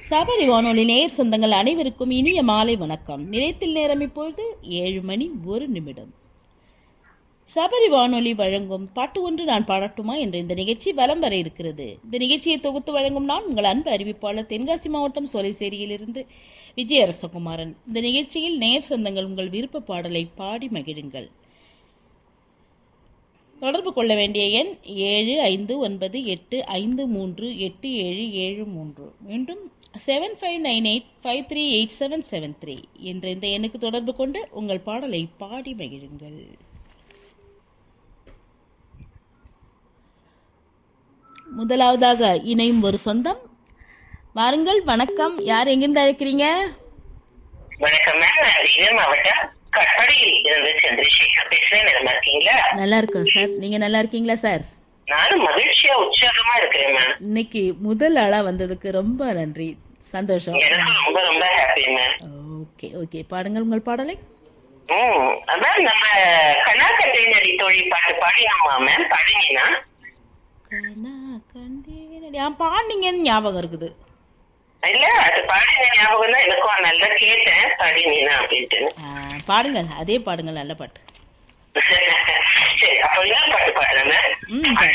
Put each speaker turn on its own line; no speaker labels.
சபரி வானொலி நேர் சொந்தங்கள் அனைவருக்கும் இனிய மாலை வணக்கம் நிலையத்தில் நேரம் இப்பொழுது ஏழு மணி ஒரு நிமிடம் சபரி வானொலி வழங்கும் பாட்டு ஒன்று நான் பாடட்டுமா என்ற இந்த நிகழ்ச்சி வலம் வர இருக்கிறது இந்த நிகழ்ச்சியை தொகுத்து வழங்கும் நான் உங்கள் அன்பு அறிவிப்பாளர் தென்காசி மாவட்டம் சோலைசேரியிலிருந்து விஜயரசகுமாரன் இந்த நிகழ்ச்சியில் நேர் சொந்தங்கள் உங்கள் விருப்ப பாடலை பாடி மகிழுங்கள் தொடர்பு கொள்ள வேண்டிய எண் ஏழு ஐந்து ஒன்பது எட்டு ஐந்து மூன்று எட்டு ஏழு ஏழு மூன்று மீண்டும் seven five nine eight five three eight seven seven three என்ற இந்த எண்ணுக்கு தொடர்பு கொண்டு உங்கள் பாடலை பாடி மகிழுங்கள் முதலாவதாக இணையும் ஒரு சொந்தம் வாருங்கள் வணக்கம் யார் எங்கிருந்து அழைக்கிறீங்க
வணக்கம் மேம் நான் வேலூர் மாவட்டம் கட்பாடியில் இருந்து சந்திரசேகர் பேசுறேன் நல்லா இருக்கீங்களா
நல்லா இருக்கோம் சார் நீங்க நல்லா இருக்கீங்களா சார்
நானும் மகிழ்ச்சியா உற்சாகமா இருக்கிறேன் மேம்
இன்னைக்கு முதல் ஆளா வந்ததுக்கு ரொம்ப நன்றி சந்தோஷம்
எனக்கும் ரொம்ப ரொம்ப ஹாப்பி மேம்
ஓகே ஓகே பாடுங்கள் உங்கள் பாடலை
ம் அதான் நம்ம கண்ணா கண்டேனடி தோழி பாட்டு பாடினோமா மேம் பாடினீனா
கனா கண்டேனடி ஆ பாண்டிங்கன்னு ஞாபகம் இருக்குது
இல்ல அது பாடின ஞாபகம் தான் எனக்கும் நல்லா கேட்டேன் பாடினீனா அப்படின்ட்டு
ஆ, பாடுங்கள் அதே பாடுங்கள் நல்ல பாட்டு
சரி அப்ப என்ன பாட்டு பாடுறேன் மேம்
ம் பாடு.